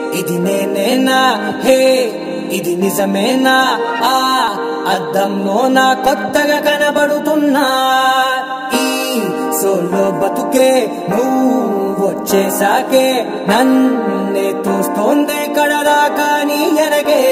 ఇది నేనేనా హే ఇది నిజమేనా ఆ అద్దంలో నా కొత్తగా కనబడుతున్నా ఈ సోలో బతుకే నువ్వు వచ్చేసాకే నన్నే తోస్తోందే కడదాకా నీ ఎనగే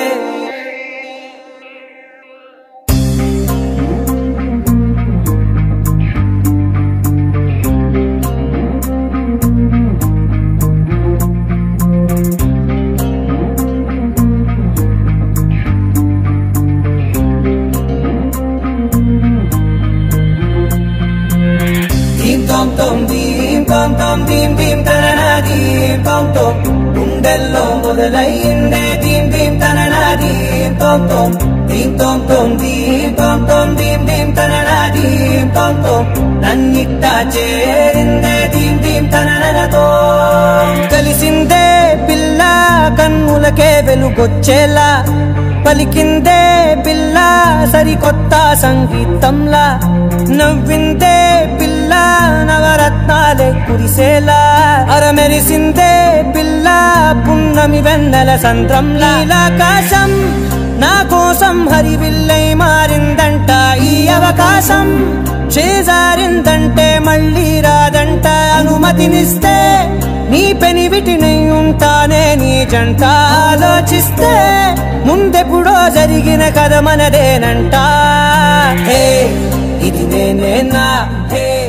దీం తోం తోం దీం తోం తోం దీం దీం తనన దీం తోం తోం గుండెల్లో మొదలయ్యిందే దీం దీం తనన దీం తోం తోం దీం తోం తోం దీం తోం తోం దీం దీం తనన దీం తోం తోం నన్నిట్ట చేరిందే దీం దీం తననతో కలిసిందే పిల్ల కన్నులకే వెలుగొచ్చేలా పలికిందే పిల్ల సరికొత్త సంగీతంలా నవ్విందే పిల్ల నవరత్నాలే కురిసేలా అరమెరిసిందే పిల్ల పున్నమి వెన్నెల సంద్రంలా ఆకాశం నా కోసం హరివిల్లై మారిందంట ఈ అవకాశం చేజారిందంటే మళ్ళీ రాదంట అనుమతినిస్తే నీ పెనివిటినై ఉంటానే నీ జంట ఆలోచిస్తే ముందెప్పుడో జరిగిన కథ మనదేనంట హే ఇది నేనేనా హే